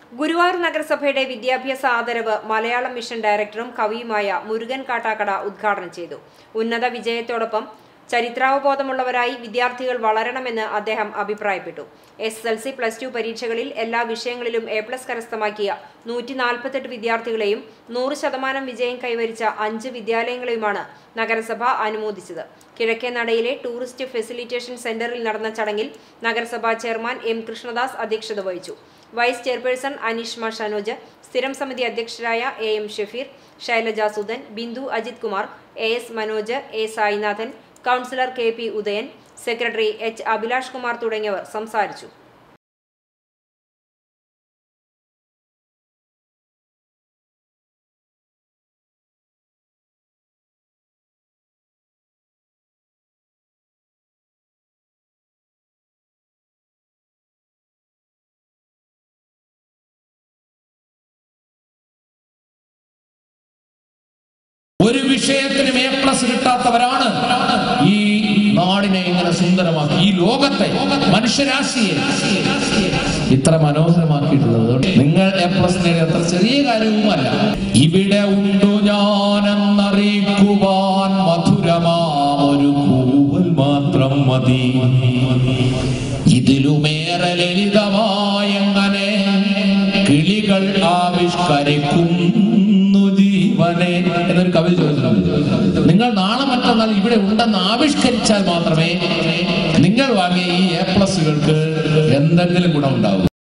ഗുരുവായൂർ നഗരസഭയുടെ വിദ്യാഭ്യാസ ആദരവ് മലയാളം മിഷൻ ഡയറക്ടറും കവിയുമായ മുരുകൻ കാട്ടാക്കട ഉദ്ഘാടനം ചെയ്തു ഉന്നത വിജയത്തോടൊപ്പം ചരിത്രാവബോധമുള്ളവരായി വിദ്യാർത്ഥികൾ വളരണമെന്ന് അദ്ദേഹം അഭിപ്രായപ്പെട്ടു S S L C plus two പരീക്ഷകളിൽ എല്ലാ വിഷയങ്ങളിലും എ പ്ലസ് കരസ്ഥമാക്കിയ നൂറ്റി നാൽപ്പത്തെട്ട് വിദ്യാർത്ഥികളെയും നൂറ് ശതമാനം വിജയം കൈവരിച്ച അഞ്ച് വിദ്യാലയങ്ങളെയുമാണ് നഗരസഭ അനുമോദിച്ചത് കിഴക്കേ നടയിലെ ടൂറിസ്റ്റ് ഫെസിലിറ്റേഷൻ സെന്ററിൽ നടന്ന ചടങ്ങിൽ നഗരസഭാ ചെയർമാൻ എം കൃഷ്ണദാസ് അധ്യക്ഷത വഹിച്ചു വൈസ് ചെയർപേഴ്സൺ അനീഷ്മ ഷനോജ് സ്ഥിരം സമിതി അധ്യക്ഷരായ A M Shafeer Shailaja Sudhan Bindu Ajith Kumar A S Manoj A Sainathan councillor K P Udayan secretary H Abhilash Kumar തുടങ്ങിയവർ സംസാരിച്ചു ഒരു വിഷയത്തിനും എ പ്ലസ് കിട്ടാത്തവരാണ് ഈ നാടിനെ ഇങ്ങനെ സുന്ദരമാക്കി ഈ ലോകത്തെ മനുഷ്യരാശിയെ ഇത്ര മനോഹരമാക്കിയിട്ടുള്ളത് നിങ്ങൾ എ പ്ലസ് നേടിയ അത്ര ചെറിയ കാര്യവുമല്ല ഇവിടെ ഉണ്ടു ഞാനെന്നറിയിക്കുവാൻ മധുരമാം ഒരു പൂവൽ മാത്രം മതി ഇതിലുമേറെ ലളിതമായങ്ങനെ കിളികൾ ആവിഷ്കരിക്കുന്നു ജീവനെ എന്നൊരു കവി ചോദിച്ചിട്ടുണ്ട് നിങ്ങൾ നാളെ മറ്റന്നാൾ ഇവിടെ ഉണ്ടെന്ന് ആവിഷ്കരിച്ചാൽ മാത്രമേ നിങ്ങൾ വാങ്ങിയ ഈ എ പ്ലസുകൾക്ക് എന്തെങ്കിലും ഗുണമുണ്ടാവൂ